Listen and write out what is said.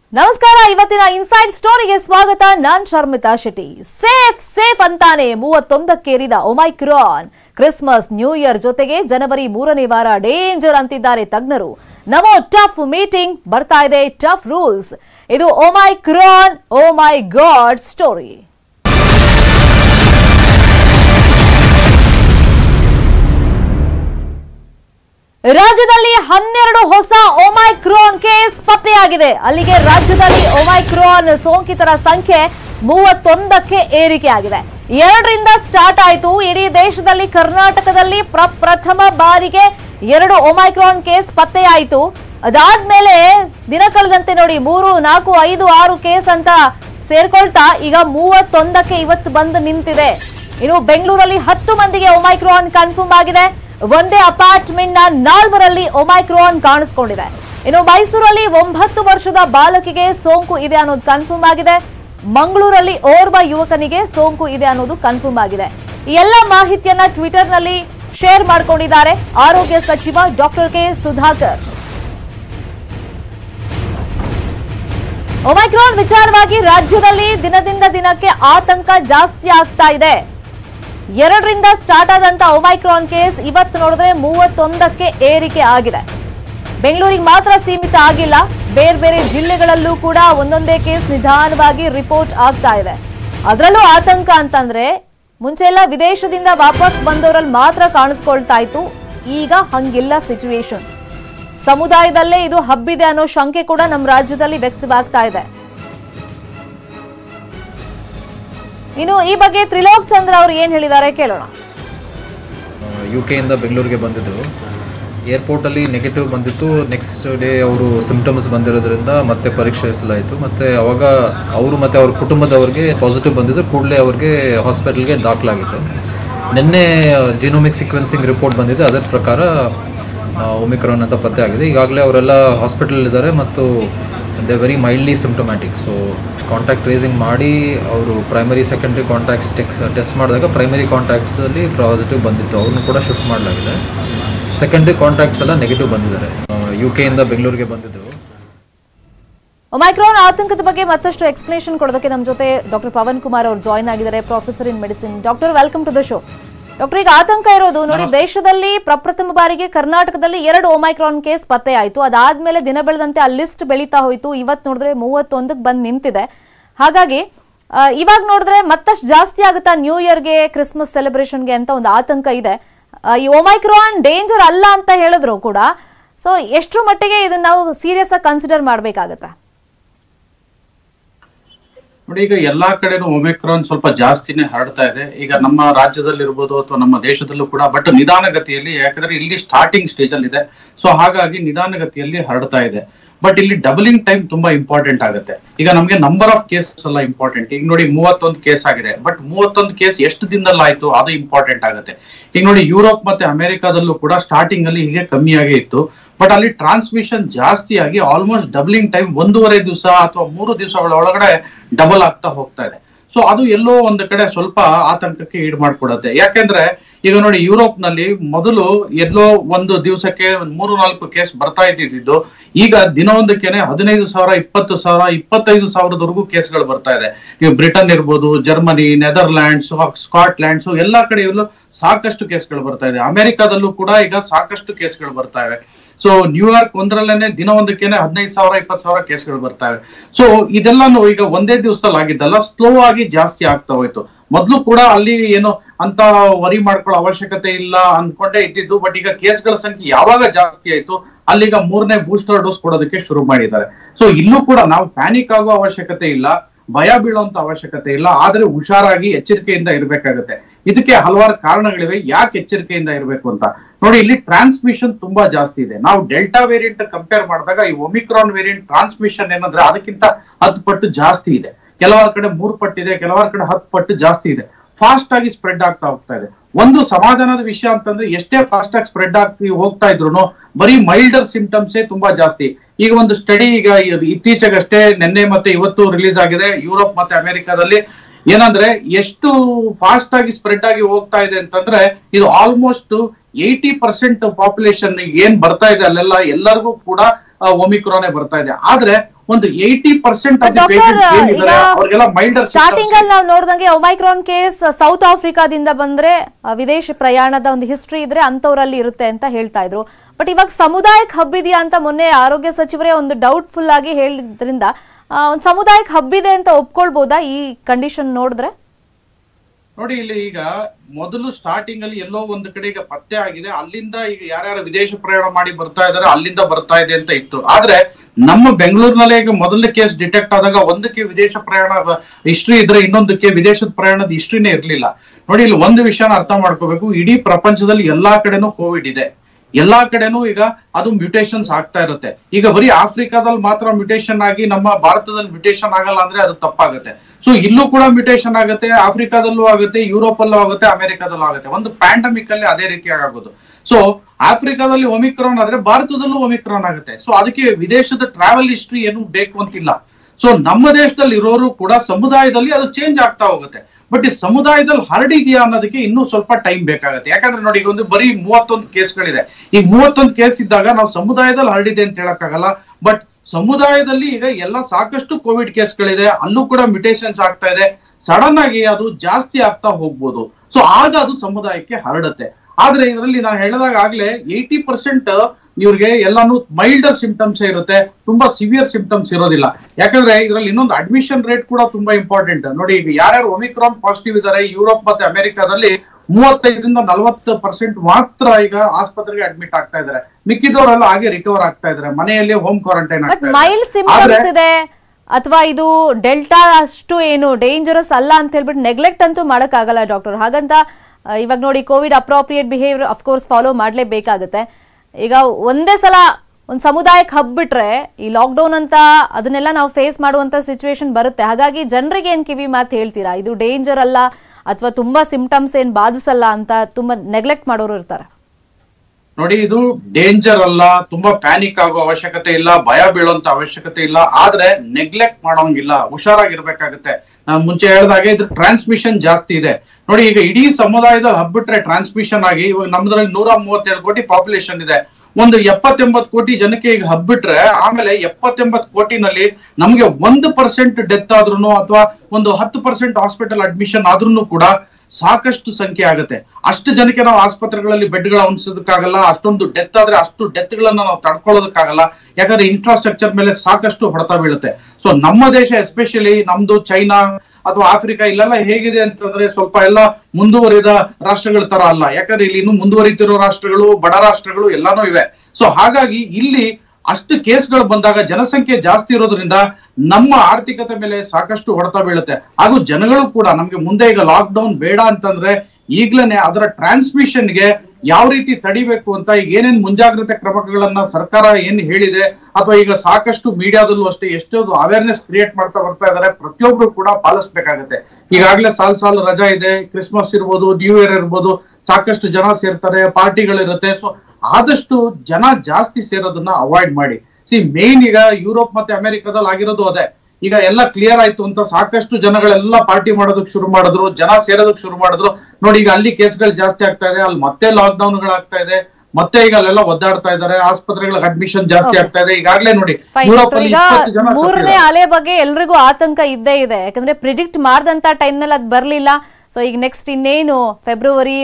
ನಮಸ್ಕಾರ ಇವತ್ತಿನ ಇನ್ಸೈಡ್ ಸ್ಟೋರಿಗೆ ಸ್ವಾಗತ ನಾನ್ ಶರ್ಮಿತಾ ಶೆಟ್ಟಿ ಸೇಫ್ ಸೇಫ್ ಅಂತಾನೆ ಮೂವತ್ತೊಂದಕ್ಕೇರಿದ ಒಮೈಕ್ರಾನ್ ಕ್ರಿಸ್ಮಸ್ ನ್ಯೂ ಇಯರ್ ಜೊತೆಗೆ ಜನವರಿ ಮೂರನೇ ವಾರ ಡೇಂಜರ್ ಅಂತಿದ್ದಾರೆ ತಜ್ಞರು ನಮೋ ಟಫ್ ಮೀಟಿಂಗ್ ಬರ್ತಾ ಇದೆ ಟಫ್ ರೂಲ್ಸ್ ಇದು omicron oh my god story ರಾಜ್ಯದಲ್ಲಿ ಹನ್ನೆರಡು ಹೊಸ ಒಮೈಕ್ರಾನ್ ಕೇಸ್ ಪತ್ತೆಯಾಗಿದೆ ಅಲ್ಲಿಗೆ ರಾಜ್ಯದಲ್ಲಿ ಒಮೈಕ್ರಾನ್ ಸೋಂಕಿತರ ಸಂಖ್ಯೆ ಮೂವತ್ತೊಂದಕ್ಕೆ ಏರಿಕೆ ಆಗಿದೆ ಎರಡರಿಂದ ಸ್ಟಾರ್ಟ್ ಆಯಿತು ಇಡೀ ದೇಶದಲ್ಲಿ ಕರ್ನಾಟಕದಲ್ಲಿ ಪ್ರಪ್ರಥಮ ಬಾರಿಗೆ ಎರಡು ಒಮೈಕ್ರಾನ್ ಕೇಸ್ ಪತ್ತೆಯಾಯಿತು ಅದಾದ್ಮೇಲೆ ದಿನ ಕಳೆದಂತೆ ನೋಡಿ ಮೂರು ನಾಲ್ಕು ಐದು ಆರು ಕೇಸ್ ಅಂತ ಸೇರ್ಕೊಳ್ತಾ ಈಗ ಮೂವತ್ತೊಂದಕ್ಕೆ ಇವತ್ತು ಬಂದು ನಿಂತಿದೆ ಇನ್ನು ಬೆಂಗಳೂರಲ್ಲಿ ಹತ್ತು ಮಂದಿಗೆ ಒಮೈಕ್ರಾನ್ ಕನ್ಫರ್ಮ್ ಆಗಿದೆ ಒಂದೇ ಅಪಾರ್ಟ್ಮೆಂಟ್ ನ ನಾಲ್ವರಲ್ಲಿ ಒಮೈಕ್ರಾನ್ ಕಾಣಿಸ್ಕೊಂಡಿದೆ ಇನ್ನು ಮೈಸೂರಲ್ಲಿ ಒಂಬತ್ತು ವರ್ಷದ ಬಾಲಕಿಗೆ ಸೋಂಕು ಇದೆ ಅನ್ನೋದು ಕನ್ಫರ್ಮ್ ಆಗಿದೆ ಮಂಗಳೂರಲ್ಲಿ ಓರ್ವ ಯುವಕನಿಗೆ ಸೋಂಕು ಇದೆ ಅನ್ನೋದು ಕನ್ಫರ್ಮ್ ಆಗಿದೆ ಈ ಎಲ್ಲ ಮಾಹಿತಿಯನ್ನ ಟ್ವಿಟರ್ ನಲ್ಲಿ ಶೇರ್ ಮಾಡಿಕೊಂಡಿದ್ದಾರೆ ಆರೋಗ್ಯ ಸಚಿವ ಡಾಕ್ಟರ್ ಕೆ ಸುಧಾಕರ್ ಒಮೈಕ್ರಾನ್ ವಿಚಾರವಾಗಿ ರಾಜ್ಯದಲ್ಲಿ ದಿನದಿಂದ ದಿನಕ್ಕೆ ಆತಂಕ ಜಾಸ್ತಿ ಆಗ್ತಾ ಇದೆ ಎರಡರಿಂದ ಸ್ಟಾರ್ಟ್ ಆದಂತ ಒಮೈಕ್ರಾನ್ ಕೇಸ್ ಇವತ್ತು ನೋಡಿದ್ರೆ ಮೂವತ್ತೊಂದಕ್ಕೆ ಏರಿಕೆ ಆಗಿದೆ ಬೆಂಗಳೂರಿಗೆ ಮಾತ್ರ ಸೀಮಿತ ಆಗಿಲ್ಲ ಬೇರೆ ಬೇರೆ ಜಿಲ್ಲೆಗಳಲ್ಲೂ ಕೂಡ ಒಂದೊಂದೇ ಕೇಸ್ ನಿಧಾನವಾಗಿ ರಿಪೋರ್ಟ್ ಆಗ್ತಾ ಇದೆ ಅದರಲ್ಲೂ ಆತಂಕ ಅಂತಂದ್ರೆ ಮುಂಚೆ ಎಲ್ಲ ವಿದೇಶದಿಂದ ವಾಪಸ್ ಬಂದವರಲ್ಲಿ ಮಾತ್ರ ಕಾಣಿಸ್ಕೊಳ್ತಾ ಇತ್ತು ಈಗ ಹಂಗಿಲ್ಲ ಸಿಚುವೇಶನ್ ಸಮುದಾಯದಲ್ಲೇ ಇದು ಹಬ್ಬಿದೆ ಅನ್ನೋ ಶಂಕೆ ಕೂಡ ನಮ್ಮ ರಾಜ್ಯದಲ್ಲಿ ವ್ಯಕ್ತವಾಗ್ತಾ ಇದೆ ಇನ್ನು ಈ ಬಗ್ಗೆ ತ್ರಿಲೋಕ್ ಚಂದ್ರ ಅವರು ಏನ್ ಹೇಳಿದ್ದಾರೆ ಕೇಳೋಣ ಯು ಕೆಯಿಂದ ಬೆಂಗಳೂರಿಗೆ ಬಂದಿದ್ದರು ಏರ್ಪೋರ್ಟಲ್ಲಿ ನೆಗೆಟಿವ್ ಬಂದಿತ್ತು ನೆಕ್ಸ್ಟ್ ಡೇ ಅವರು ಸಿಂಪ್ಟಮ್ಸ್ ಬಂದಿರೋದ್ರಿಂದ ಮತ್ತೆ ಪರೀಕ್ಷಿಸಲಾಯಿತು ಮತ್ತು ಅವಾಗ ಅವರು ಮತ್ತು ಅವ್ರ ಕುಟುಂಬದವ್ರಿಗೆ ಪಾಸಿಟಿವ್ ಬಂದಿದ್ದು ಕೂಡಲೇ ಅವ್ರಿಗೆ ಹಾಸ್ಪಿಟಲ್ಗೆ ದಾಖಲಾಗಿತ್ತು ನಿನ್ನೆ ಜಿನೋಮಿಕ್ ಸೀಕ್ವೆನ್ಸಿಂಗ್ ರಿಪೋರ್ಟ್ ಬಂದಿದೆ ಅದರ ಪ್ರಕಾರ ಒಮಿಕ್ರಾನ್ ಅಂತ ಪತ್ತೆ ಆಗಿದೆ ಈಗಾಗಲೇ ಅವರೆಲ್ಲ ಹಾಸ್ಪಿಟಲ್ ಇದ್ದಾರೆ ಮತ್ತು they very mildly symptomatic so contact tracing ಮಾಡಿ ಅವರು ಪ್ರೈಮರಿ ಸೆಕೆಂಡ್ರಿ ಕಾಂಟ್ಯಾಕ್ಟ್ಸ್ ಟೆಕ್ಸ್ ಟೆಸ್ಟ್ ಮಾಡಿದಾಗ ಪ್ರೈಮರಿ ಕಾಂಟ್ಯಾಕ್ಟ್ಸಲ್ಲಿ ಪಾಸಿಟಿವ್ ಬಂದಿತ್ತು ಅವ್ರನ್ನೂ ಕೂಡ ಶಿಫ್ಟ್ ಮಾಡಲಾಗಿದೆ ಸೆಕೆಂಡ್ರಿ ಕಾಂಟ್ಯಾಕ್ಟ್ಸ್ ಎಲ್ಲ ನೆಗೆಟಿವ್ ಬಂದಿದ್ದಾರೆ ಯು ಕೆಯಿಂದ ಬೆಂಗಳೂರಿಗೆ ಬಂದಿದ್ದರು ಒಮೈಕ್ರಾನ್ ಆತಂಕದ ಬಗ್ಗೆ ಮತ್ತಷ್ಟು ಎಕ್ಸ್ಪ್ಲನೇಷನ್ ಕೊಡೋದಕ್ಕೆ ನಮ್ಮ ಜೊತೆ ಡಾಕ್ಟರ್ ಪವನ್ ಕುಮಾರ್ ಅವರು ಜಾಯ್ನ್ ಆಗಿದ್ದಾರೆ professor in medicine doctor welcome to the show doctor ಈಗ ಆತಂಕ ಇರೋದು ನೋಡಿ ದೇಶದಲ್ಲಿ ಪ್ರಪ್ರಥಮ ಬಾರಿಗೆ ಕರ್ನಾಟಕದಲ್ಲಿ ಎರಡು ಒಮೈಕ್ರಾನ್ ಕೇಸ್ ಪತ್ತೆ ಆಯಿತು ಅದಾದ್ಮೇಲೆ ದಿನ ಬೆಳೆದಂತೆ ಆ ಲಿಸ್ಟ್ ಬೆಳೀತಾ ಹೋಯಿತು ಇವತ್ತು ನೋಡಿದ್ರೆ ಮೂವತ್ತೊಂದಕ್ಕೆ ಬಂದು ನಿಂತಿದೆ ಹಾಗಾಗಿ ಆ, ಇವಾಗ ನೋಡಿದ್ರೆ ಮತ್ತಷ್ಟು ಜಾಸ್ತಿ ಆಗುತ್ತಾ ನ್ಯೂ ಇಯರ್ಗೆ ಕ್ರಿಸ್ಮಸ್ ಸೆಲೆಬ್ರೇಷನ್ಗೆ ಅಂತ ಒಂದು ಆತಂಕ ಇದೆ ಆ, ಈ ಒಮೈಕ್ರಾನ್ ಡೇಂಜರ್ ಅಲ್ಲ ಅಂತ ಹೇಳಿದ್ರು ಕೂಡ ಸೊ ಎಷ್ಟು ಮಟ್ಟಿಗೆ ಇದನ್ನ ನಾವು ಸೀರಿಯಸ್ ಆಗಿ ಕನ್ಸಿಡರ್ ಮಾಡ್ಬೇಕಾಗತ್ತಾ ನೋಡಿ ಈಗ ಎಲ್ಲಾ ಕಡೆನೂ ಒಮಿಕ್ರಾನ್ ಸ್ವಲ್ಪ ಜಾಸ್ತಿನೇ ಹರಡ್ತಾ ಇದೆ ಈಗ ನಮ್ಮ ರಾಜ್ಯದಲ್ಲಿ ಇರ್ಬೋದು ಅಥವಾ ನಮ್ಮ ದೇಶದಲ್ಲೂ ಕೂಡ ಬಟ್ ನಿಧಾನಗತಿಯಲ್ಲಿ ಯಾಕಂದ್ರೆ ಇಲ್ಲಿ ಸ್ಟಾರ್ಟಿಂಗ್ ಸ್ಟೇಜ್ ಅಲ್ಲಿ ಇದೆ ಸೊ ಹಾಗಾಗಿ ನಿಧಾನಗತಿಯಲ್ಲಿ ಹರಡ್ತಾ ಇದೆ ಬಟ್ ಇಲ್ಲಿ ಡಬಲಿಂಗ್ ಟೈಮ್ ತುಂಬಾ ಇಂಪಾರ್ಟೆಂಟ್ ಆಗುತ್ತೆ ಈಗ ನಮಗೆ ನಂಬರ್ ಆಫ್ ಕೇಸ್ ಎಲ್ಲ ಇಂಪಾರ್ಟೆಂಟ್ ಈಗ ನೋಡಿ ಮೂವತ್ತೊಂದು ಕೇಸ್ ಆಗಿದೆ ಬಟ್ ಮೂವತ್ತೊಂದು ಕೇಸ್ ಎಷ್ಟು ದಿನದಲ್ಲಿ ಆಯ್ತು ಅದು ಇಂಪಾರ್ಟೆಂಟ್ ಆಗುತ್ತೆ ಈಗ ನೋಡಿ ಯುರೋಪ್ ಮತ್ತೆ ಅಮೆರಿಕಾದಲ್ಲೂ ಕೂಡ ಸ್ಟಾರ್ಟಿಂಗ್ ಅಲ್ಲಿ ಹೀಗೆ ಕಮ್ಮಿಯಾಗೇ ಇತ್ತು ಬಟ್ ಅಲ್ಲಿ ಟ್ರಾನ್ಸ್ಮಿಷನ್ ಜಾಸ್ತಿ ಆಗಿ ಆಲ್ಮೋಸ್ಟ್ ಡಬ್ಲಿಂಗ್ ಟೈಮ್ ಒಂದೂವರೆ ದಿವಸ ಅಥವಾ ಮೂರು ದಿವಸಗಳ ಒಳಗಡೆ ಡಬಲ್ ಆಗ್ತಾ ಹೋಗ್ತಾ ಇದೆ ಸೊ ಅದು ಎಲ್ಲೋ ಒಂದು ಕಡೆ ಸ್ವಲ್ಪ ಆತಂಕಕ್ಕೆ ಈಡು ಮಾಡ್ಕೊಡತ್ತೆ ಯಾಕೆಂದ್ರೆ ಈಗ ನೋಡಿ ಯುರೋಪ್ ನಲ್ಲಿ ಮೊದಲು ಎಲ್ಲೋ ಒಂದು ದಿವಸಕ್ಕೆ ಒಂದ್ ಮೂರು ನಾಲ್ಕು ಕೇಸ್ ಬರ್ತಾ ಇದ್ದಿದ್ದು ಈಗ ದಿನವೊಂದಕ್ಕೇನೆ ಹದಿನೈದು ಸಾವಿರ ಇಪ್ಪತ್ತು ಸಾವಿರ ಇಪ್ಪತ್ತೈದು ಸಾವಿರದವರೆಗೂ ಕೇಸ್ಗಳು ಬರ್ತಾ ಇದೆ ನೀವು ಬ್ರಿಟನ್ ಇರ್ಬೋದು ಜರ್ಮನಿ ನೆದರ್ಲ್ಯಾಂಡ್ಸ್ ಸ್ಕಾಟ್ಲ್ಯಾಂಡ್ಸ್ ಎಲ್ಲಾ ಕಡೆಯಲ್ಲೂ ಸಾಕಷ್ಟು ಕೇಸ್ಗಳು ಬರ್ತಾ ಇದೆ ಅಮೆರಿಕಾದಲ್ಲೂ ಕೂಡ ಈಗ ಸಾಕಷ್ಟು ಕೇಸ್ಗಳು ಬರ್ತಾ ಇವೆ ಸೊ ನ್ಯೂಯಾರ್ಕ್ ಒಂದರಲ್ಲೇನೆ ದಿನ ಒಂದಕ್ಕೇನೆ ಹದಿನೈದು ಸಾವಿರ ಇಪ್ಪತ್ತು ಸಾವಿರ ಕೇಸ್ಗಳು ಬರ್ತಾ ಇವೆ ಸೊ ಇದೆಲ್ಲಾನು ಈಗ ಒಂದೇ ದಿವಸದಲ್ಲಿ ಆಗಿದ್ದಲ್ಲ ಸ್ಲೋ ಆಗಿ ಜಾಸ್ತಿ ಆಗ್ತಾ ಹೋಯ್ತು ಮೊದ್ಲು ಕೂಡ ಅಲ್ಲಿ ಏನು ಅಂತ ವರಿ ಮಾಡ್ಕೊಳ್ಳೋ ಅವಶ್ಯಕತೆ ಇಲ್ಲ ಅನ್ಕೊಂಡೇ ಇದ್ದಿದ್ದು ಬಟ್ ಈಗ ಕೇಸ್ಗಳ ಸಂಖ್ಯೆ ಯಾವಾಗ ಜಾಸ್ತಿ ಆಯ್ತು ಅಲ್ಲಿಗ ಮೂರನೇ ಬೂಸ್ಟರ್ ಡೋಸ್ ಕೊಡೋದಕ್ಕೆ ಶುರು ಮಾಡಿದ್ದಾರೆ ಸೊ ಇಲ್ಲೂ ಕೂಡ ನಾವು ಪ್ಯಾನಿಕ್ ಆಗೋ ಅವಶ್ಯಕತೆ ಇಲ್ಲ ಭಯ ಬೀಳುವಂತ ಅವಶ್ಯಕತೆ ಇಲ್ಲ ಆದ್ರೆ ಹುಷಾರಾಗಿ ಎಚ್ಚರಿಕೆಯಿಂದ ಇರಬೇಕಾಗುತ್ತೆ ಇದಕ್ಕೆ ಹಲವಾರು ಕಾರಣಗಳಿವೆ ಯಾಕೆ ಎಚ್ಚರಿಕೆಯಿಂದ ಇರಬೇಕು ಅಂತ ನೋಡಿ ಇಲ್ಲಿ ಟ್ರಾನ್ಸ್ಮಿಷನ್ ತುಂಬಾ ಜಾಸ್ತಿ ಇದೆ ನಾವು ಡೆಲ್ಟಾ ವೇರಿಯಂಟ್ ಕಂಪೇರ್ ಮಾಡಿದಾಗ ಈ ಒಮಿಕ್ರಾನ್ ವೇರಿಯಂಟ್ ಟ್ರಾನ್ಸ್ಮಿಷನ್ ಏನಂದ್ರೆ ಅದಕ್ಕಿಂತ ಹತ್ತು ಪಟ್ಟು ಜಾಸ್ತಿ ಇದೆ ಕೆಲವರ ಕಡೆ ಮೂರು ಪಟ್ಟಿದೆ ಕೆಲವರ ಕಡೆ ಹತ್ತು ಪಟ್ಟು ಜಾಸ್ತಿ ಇದೆ ಫಾಸ್ಟ್ ಆಗಿ ಸ್ಪ್ರೆಡ್ ಆಗ್ತಾ ಹೋಗ್ತಾ ಇದೆ ಒಂದು ಸಮಾಧಾನದ ವಿಷಯ ಅಂತಂದ್ರೆ ಎಷ್ಟೇ ಫಾಸ್ಟ್ ಆಗಿ ಸ್ಪ್ರೆಡ್ ಆಗ್ತಿ ಹೋಗ್ತಾ ಇದ್ರು ಬರೀ ಮೈಲ್ಡರ್ ಸಿಂಪ್ಟಮ್ಸೇ ತುಂಬಾ ಜಾಸ್ತಿ ಈಗ ಒಂದು ಸ್ಟಡಿ ಈಗ ಇ- ಇತ್ತೀಚೆಗಷ್ಟೇ ನಿನ್ನೆ ಮತ್ತೆ ಇವತ್ತು ರಿಲೀಸ್ ಆಗಿದೆ ಯುರೋಪ್ ಮತ್ತೆ ಅಮೆರಿಕಾದಲ್ಲಿ ಏನಂದ್ರೆ ಎಷ್ಟು ಫಾಸ್ಟ್ ಆಗಿ ಸ್ಪ್ರೆಡ್ ಆಗಿ ಹೋಗ್ತಾ ಇದೆ ಅಂತಂದ್ರೆ ಇದು ಆಲ್ಮೋಸ್ಟ್ ಏಯ್ಟಿ ಪರ್ಸೆಂಟ್ ಪಾಪ್ಯುಲೇಷನ್ ಏನ್ ಬರ್ತಾ ಇದೆ ಅಲ್ಲೆಲ್ಲ ಎಲ್ಲರಿಗೂ ಕೂಡ ಒಮಿಕ್ರಾನೇ ಬರ್ತಾ ಇದೆ ಆದ್ರೆ ಒಂದು eighty percent of doctor patient ಈಗ ಅವ್ರಿಗೆಲ್ಲ ಮೈಲ್ಡರ್ ಸ್ಟಾರ್ಟಿಂಗ್ ಅಲ್ಲಿ ನಾವು ನೋಡ್ದಂಗೆ ಒಮೈಕ್ರಾನ್ ಕೇಸ್ ಸೌತ್ ಆಫ್ರಿಕಾದಿಂದ ಬಂದ್ರೆ ಆ, ವಿದೇಶಿ ಪ್ರಯಾಣದ ಒಂದು ಹಿಸ್ಟ್ರಿ ಇದ್ರೆ ಅಂತವ್ರಲ್ಲಿ ಇರುತ್ತೆ ಅಂತ ಹೇಳ್ತಾ ಇದ್ರು ಬಟ್ ಇವಾಗ ಸಮುದಾಯಕ್ಕೆ ಹಬ್ಬಿದೆಯಾ ಅಂತ ಮೊನ್ನೆ ಆರೋಗ್ಯ ಸಚಿವರೇ ಒಂದು ಡೌಟ್ಫುಲ್ ಆಗಿ ಹೇಳಿದ್ರಿಂದ ಆ, ಒಂದು ಸಮುದಾಯಕ್ಕೆ ಹಬ್ಬಿದೆ ಅಂತ ಒಪ್ಕೊಳ್ಬಹುದಾ ಈ ಕಂಡೀಷನ್ ನೋಡಿದ್ರೆ ನೋಡಿ ಇಲ್ಲಿ ಈಗ ಮೊದಲು ಸ್ಟಾರ್ಟಿಂಗ್ ಅಲ್ಲಿ ಎಲ್ಲೋ ಒಂದು ಕಡೆ ಈಗ ಪತ್ತೆ ಆಗಿದೆ ಅಲ್ಲಿಂದ ಈಗ ಯಾರ್ಯಾರು ವಿದೇಶ ಪ್ರಯಾಣ ಮಾಡಿ ಬರ್ತಾ ಇದಾರೆ ಅಲ್ಲಿಂದ ಬರ್ತಾ ಇದೆ ಅಂತ ಇತ್ತು ಆದ್ರೆ ನಮ್ಮ ಬೆಂಗಳೂರಿನಲ್ಲೇ ಈಗ ಮೊದಲನೇ ಕೇಸ್ ಡಿಟೆಕ್ಟ್ ಆದಾಗ ಒಂದಕ್ಕೆ ವಿದೇಶ ಪ್ರಯಾಣ ಹಿಸ್ಟ್ರಿ ಇದ್ರೆ ಇನ್ನೊಂದಕ್ಕೆ ವಿದೇಶದ ಪ್ರಯಾಣದ ಹಿಸ್ಟ್ರಿನೇ ಇರ್ಲಿಲ್ಲ ನೋಡಿ ಇಲ್ಲಿ ಒಂದು ವಿಷಯನ ಅರ್ಥ ಮಾಡ್ಕೋಬೇಕು ಇಡೀ ಪ್ರಪಂಚದಲ್ಲಿ ಎಲ್ಲಾ ಕಡೆನೂ ಕೋವಿಡ್ ಇದೆ ಎಲ್ಲಾ ಕಡೆನೂ ಈಗ ಅದು ಮ್ಯೂಟೇಷನ್ಸ್ ಆಗ್ತಾ ಇರುತ್ತೆ ಈಗ ಬರೀ ಆಫ್ರಿಕಾದಲ್ಲಿ ಮಾತ್ರ ಮ್ಯೂಟೇಷನ್ ಆಗಿ ನಮ್ಮ ಭಾರತದಲ್ಲಿ ಮ್ಯೂಟೇಷನ್ ಆಗಲ್ಲ ಅಂದ್ರೆ ಅದು ತಪ್ಪಾಗುತ್ತೆ ಸೊ ಇಲ್ಲೂ ಕೂಡ ಮ್ಯೂಟೇಷನ್ ಆಗುತ್ತೆ ಆಫ್ರಿಕಾದಲ್ಲೂ ಆಗುತ್ತೆ ಯುರೋಪ್ ಅಲ್ಲೂ ಆಗುತ್ತೆ ಅಮೆರಿಕಾದಲ್ಲೂ ಆಗುತ್ತೆ ಒಂದು ಪ್ಯಾಂಡಮಿಕ್ ಅಲ್ಲಿ ಅದೇ ರೀತಿ ಆಗೋದು ಸೊ ಆಫ್ರಿಕಾದಲ್ಲಿ ಒಮಿಕ್ರಾನ್ ಆದ್ರೆ ಭಾರತದಲ್ಲೂ ಒಮಿಕ್ರಾನ್ ಆಗುತ್ತೆ ಸೊ ಅದಕ್ಕೆ ವಿದೇಶದ ಟ್ರಾವೆಲ್ ಹಿಸ್ಟ್ರಿ ಏನು ಬೇಕು ಅಂತಿಲ್ಲ ಸೊ ನಮ್ಮ ದೇಶದಲ್ಲಿ ಇರೋರು ಕೂಡ ಸಮುದಾಯದಲ್ಲಿ ಅದು ಚೇಂಜ್ ಆಗ್ತಾ ಹೋಗುತ್ತೆ ಬಟ್ ಈ ಸಮುದಾಯದಲ್ಲಿ ಹರಡಿದೆಯಾ ಅನ್ನೋದಕ್ಕೆ ಇನ್ನೂ ಸ್ವಲ್ಪ ಟೈಮ್ ಬೇಕಾಗುತ್ತೆ ಯಾಕಂದ್ರೆ ನೋಡಿ ಈಗ ಒಂದು ಬರೀ ಮೂವತ್ತೊಂದು ಕೇಸ್ಗಳಿದೆ ಈ ಮೂವತ್ತೊಂದು ಕೇಸ್ ಇದ್ದಾಗ ನಾವು ಸಮುದಾಯದಲ್ಲಿ ಹರಡಿದೆ ಅಂತ ಹೇಳಕ್ಕಾಗಲ್ಲ ಬಟ್ ಸಮುದಾಯದಲ್ಲಿ ಈಗ ಎಲ್ಲ ಸಾಕಷ್ಟು ಕೋವಿಡ್ ಕೇಸ್ಗಳಿದೆ ಅಲ್ಲೂ ಕೂಡ ಮ್ಯುಟೇಷನ್ಸ್ ಆಗ್ತಾ ಇದೆ ಸಡನ್ ಆಗಿ ಅದು ಜಾಸ್ತಿ ಆಗ್ತಾ ಹೋಗ್ಬೋದು ಸೊ ಆಗ ಅದು ಸಮುದಾಯಕ್ಕೆ ಹರಡುತ್ತೆ ಆದ್ರೆ ಇದರಲ್ಲಿ ನಾನು ಹೇಳಿದಾಗ ಆಗ್ಲೇ ಏಯ್ಟಿ ಪರ್ಸೆಂಟ್ ಇವ್ರಿಗೆ ಎಲ್ಲಾನು ಮೈಲ್ಡರ್ ಸಿಂಪ್ಟಮ್ಸ್ ಇರುತ್ತೆ ತುಂಬಾ ಸಿವಿಯರ್ ಸಿಂಪ್ಟಮ್ಸ್ ಇರೋದಿಲ್ಲ ಯಾಕಂದ್ರೆ ಇದರಲ್ಲಿ ಇನ್ನೊಂದು ಅಡ್ಮಿಷನ್ ರೇಟ್ ಕೂಡ ತುಂಬಾ ಇಂಪಾರ್ಟೆಂಟ್ ನೋಡಿ ಈಗ ಯಾರ್ಯಾರು ಒಮಿಕ್ರಾನ್ ಪಾಸಿಟಿವ್ ಇದ್ದಾರೆ ಯುರೋಪ್ ಮತ್ತೆ ಅಮೆರಿಕಾದಲ್ಲಿ ಮೂವತ್ತೈದರಿಂದ ನಲವತ್ತು ಪರ್ಸೆಂಟ್ ಮಾತ್ರ ಈಗ ಆಸ್ಪತ್ರೆಗೆ ಅಡ್ಮಿಟ್ ಆಗ್ತಾ ಇದ್ದಾರೆ ಮಿಕ್ಕಿದವರೆಲ್ಲ ಹಾಗೆ ರಿಕವರ್ ಆಗ್ತಾ ಇದ್ದಾರೆ ಮನೆಯಲ್ಲಿ ಹೋಮ್ ಕ್ವಾರಂಟೈನ್ ಬಟ್ ಆಗ್ತಾ ಮೈಲ್ಡ್ ಇದ್ದಾರೆ ಆದ್ರೆ ಸಿಂಪ್ಟಮ್ಸ್ ಇದೆ ಅಥವಾ ಇದು ಡೆಲ್ಟಾ ಅಷ್ಟು ಏನು ಡೇಂಜರಸ್ ಅಲ್ಲ ಅಂತ ಹೇಳ್ಬಿಟ್ಟು ನೆಗ್ಲೆಕ್ಟ್ ಅಂತೂ ಮಾಡಕ್ಕಾಗಲ್ಲ ಡಾಕ್ಟರ್ ಹಾಗಂತ ಆ, ಇವಾಗ ನೋಡಿ Covid appropriate behaviour of course follow ಮಾಡಲೇಬೇಕಾಗುತ್ತೆ ಈಗ ಒಂದೇ ಸಲ ಒಂದು ಸಮುದಾಯಕ್ಕೆ ಹಬ್ಬಿಟ್ರೆ ಈ ಲಾಕ್ಡೌನ್ ಅಂತ ಅದನ್ನೆಲ್ಲ ನಾವು ಫೇಸ್ ಮಾಡುವಂತ ಸಿಚುವೇಶನ್ ಬರುತ್ತೆ ಹಾಗಾಗಿ ಜನರಿಗೆ ಏನ್ ಕಿವಿ ಮಾತು ಹೇಳ್ತೀರಾ ಇದು ಡೇಂಜರ್ ಅಲ್ಲ ಅಥವಾ ತುಂಬಾ ಸಿಂಪ್ಟಮ್ಸ್ ಏನ್ ಬಾಧಿಸಲ್ಲ ಅಂತ ತುಂಬಾ ನೆಗ್ಲೆಕ್ಟ್ ಮಾಡೋರು ಇರ್ತಾರೆ ನೋಡಿ ಇದು ಡೇಂಜರ್ ಅಲ್ಲ ತುಂಬಾ ಪ್ಯಾನಿಕ್ ಆಗೋ ಅವಶ್ಯಕತೆ ಇಲ್ಲ ಭಯ ಬೀಳುವಂತ ಅವಶ್ಯಕತೆ ಇಲ್ಲ ಆದ್ರೆ ನೆಗ್ಲೆಕ್ಟ್ ಮಾಡೋಂಗಿಲ್ಲ ಹುಷಾರಾಗಿರ್ಬೇಕಾಗತ್ತೆ ನಾನು ಮುಂಚೆ ಹೇಳ್ದಾಗೆ ಇದ್ರ ಟ್ರಾನ್ಸ್ಮಿಷನ್ ಜಾಸ್ತಿ ಇದೆ ನೋಡಿ ಈಗ ಇಡೀ ಸಮುದಾಯದಲ್ಲಿ ಹಬ್ಬಿಟ್ರೆ ಟ್ರಾನ್ಸ್ಮಿಷನ್ ಆಗಿ ಇವಾಗ ನಮ್ದ್ರಲ್ಲಿ ನೂರ ಮೂವತ್ತೇಳು ಕೋಟಿ ಪಾಪ್ಯುಲೇಷನ್ ಇದೆ ಒಂದು ಎಪ್ಪತ್ತೆಂಬತ್ತು ಕೋಟಿ ಜನಕ್ಕೆ ಈಗ ಹಬ್ಬಿಟ್ರೆ ಆಮೇಲೆ ಎಪ್ಪತ್ತೆಂಬತ್ತು ಕೋಟಿನಲ್ಲಿ ನಮ್ಗೆ ಒಂದು ಪರ್ಸೆಂಟ್ ಡೆತ್ ಆದ್ರೂ ಅಥವಾ ಒಂದು ಹತ್ತು ಪರ್ಸೆಂಟ್ ಹಾಸ್ಪಿಟಲ್ ಅಡ್ಮಿಷನ್ ಆದ್ರೂ ಕೂಡ ಸಾಕಷ್ಟು ಸಂಖ್ಯೆ ಆಗುತ್ತೆ ಅಷ್ಟು ಜನಕ್ಕೆ ನಾವು ಆಸ್ಪತ್ರೆಗಳಲ್ಲಿ ಬೆಡ್ಗಳ ಉಣಿಸೋದಕ್ಕಾಗಲ್ಲ ಅಷ್ಟೊಂದು ಡೆತ್ ಆದ್ರೆ ಅಷ್ಟು ಡೆತ್ ಗಳನ್ನ ನಾವು ತಡ್ಕೊಳ್ಳೋದಕ್ಕಾಗಲ್ಲ ಯಾಕಂದ್ರೆ ಇನ್ಫ್ರಾಸ್ಟ್ರಕ್ಚರ್ ಮೇಲೆ ಸಾಕಷ್ಟು ಹೊಡೆತ ಬೀಳುತ್ತೆ ಸೊ ನಮ್ಮ ದೇಶ ಎಸ್ಪೆಷಲಿ ನಮ್ದು ಚೈನಾ ಅಥವಾ ಆಫ್ರಿಕಾ ಇಲ್ಲೆಲ್ಲ ಹೇಗಿದೆ ಅಂತಂದ್ರೆ ಸ್ವಲ್ಪ ಎಲ್ಲ ಮುಂದುವರಿದ ರಾಷ್ಟ್ರಗಳ ತರ ಅಲ್ಲ ಯಾಕಂದ್ರೆ ಇಲ್ಲಿ ಇನ್ನು ಮುಂದುವರಿತಿರೋ ರಾಷ್ಟ್ರಗಳು ಬಡ ರಾಷ್ಟ್ರಗಳು ಎಲ್ಲಾನು ಇವೆ ಸೊ ಹಾಗಾಗಿ ಇಲ್ಲಿ ಅಷ್ಟು ಕೇಸ್ಗಳು ಬಂದಾಗ ಜನಸಂಖ್ಯೆ ಜಾಸ್ತಿ ಇರೋದ್ರಿಂದ ನಮ್ಮ ಆರ್ಥಿಕತೆ ಮೇಲೆ ಸಾಕಷ್ಟು ಹೊಡೆತ ಬೀಳುತ್ತೆ ಹಾಗೂ ಜನಗಳು ಕೂಡ ನಮ್ಗೆ ಮುಂದೆ ಈಗ ಲಾಕ್ ಡೌನ್ ಬೇಡ ಅಂತಂದ್ರೆ ಈಗ್ಲೇನೆ ಅದರ ಟ್ರಾನ್ಸ್ಮಿಷನ್ಗೆ ಯಾವ ರೀತಿ ತಡಿಬೇಕು ಅಂತ ಈಗ ಏನೇನ್ ಮುಂಜಾಗ್ರತೆ ಕ್ರಮಗಳನ್ನ ಸರ್ಕಾರ ಏನ್ ಹೇಳಿದೆ ಅಥವಾ ಈಗ ಸಾಕಷ್ಟು ಮೀಡಿಯಾದಲ್ಲೂ ಅಷ್ಟೇ ಎಷ್ಟೊಂದು ಅವೇರ್ನೆಸ್ ಕ್ರಿಯೇಟ್ ಮಾಡ್ತಾ ಬರ್ತಾ ಇದಾರೆ ಪ್ರತಿಯೊಬ್ರು ಕೂಡ ಪಾಲಿಸ್ಬೇಕಾಗತ್ತೆ ಈಗಾಗಲೇ ಸಾಲ್ ಸಾಲು ರಜಾ ಇದೆ ಕ್ರಿಸ್ಮಸ್ ಇರ್ಬೋದು ನ್ಯೂ ಇಯರ್ ಇರ್ಬೋದು ಸಾಕಷ್ಟು ಜನ ಸೇರ್ತಾರೆ ಪಾರ್ಟಿಗಳಿರುತ್ತೆ ಸೊ ಆದಷ್ಟು ಜನ ಜಾಸ್ತಿ ಸೇರೋದನ್ನ ಅವಾಯ್ಡ್ ಮಾಡಿ ಸಿ ಮೇನ್ ಈಗ ಯುರೋಪ್ ಮತ್ತೆ ಅಮೆರಿಕದಲ್ಲಿ ಆಗಿರೋದು ಅದೇ ಈಗ ಎಲ್ಲ ಕ್ಲಿಯರ್ ಆಯ್ತು ಅಂತ ಸಾಕಷ್ಟು ಜನಗಳೆಲ್ಲ ಪಾರ್ಟಿ ಮಾಡೋದಕ್ಕೆ ಶುರು ಮಾಡಿದ್ರು ಜನ ಸೇರೋದಕ್ಕೆ ಶುರು ಮಾಡಿದ್ರು ನೋಡಿ ಈಗ ಅಲ್ಲಿ ಕೇಸ್ಗಳು ಜಾಸ್ತಿ ಆಗ್ತಾ ಇದೆ ಅಲ್ಲಿ ಮತ್ತೆ ಲಾಕ್ ಆಗ್ತಾ ಇದೆ ಮತ್ತೆ ಈಗ ಅಲ್ಲೆಲ್ಲ ಒದ್ದಾಡ್ತಾ ಇದ್ದಾರೆ ಆಸ್ಪತ್ರೆಗಳಿಗೆ ಅಡ್ಮಿಷನ್ ಜಾಸ್ತಿ Okay. ಆಗ್ತಾ ಇದೆ ಈಗಾಗಲೇ ನೋಡಿ Fine, ಯುರೋಪ್ doctor. ಅಲ್ಲಿ ಈಗ ಇಪ್ಪತ್ತು ಜನ ಮೂರನೇ ಸತ್ತಿದ್ದಾರೆ. ಅಲೆ ಬಗ್ಗೆ ಎಲ್ರಿಗೂ ಆತಂಕ ಇದ್ದೇ ಇದೆ ಯಾಕಂದ್ರೆ ಪ್ರಿಡಿಕ್ಟ್ ಮಾಡ್ದಂತ ಟೈಮ್ನಲ್ಲಿ ಅದು ಬರ್ಲಿಲ್ಲ ಸೊ ಈಗ ನೆಕ್ಸ್ಟ್ ಇನ್ನೇನು ಫೆಬ್ರವರಿ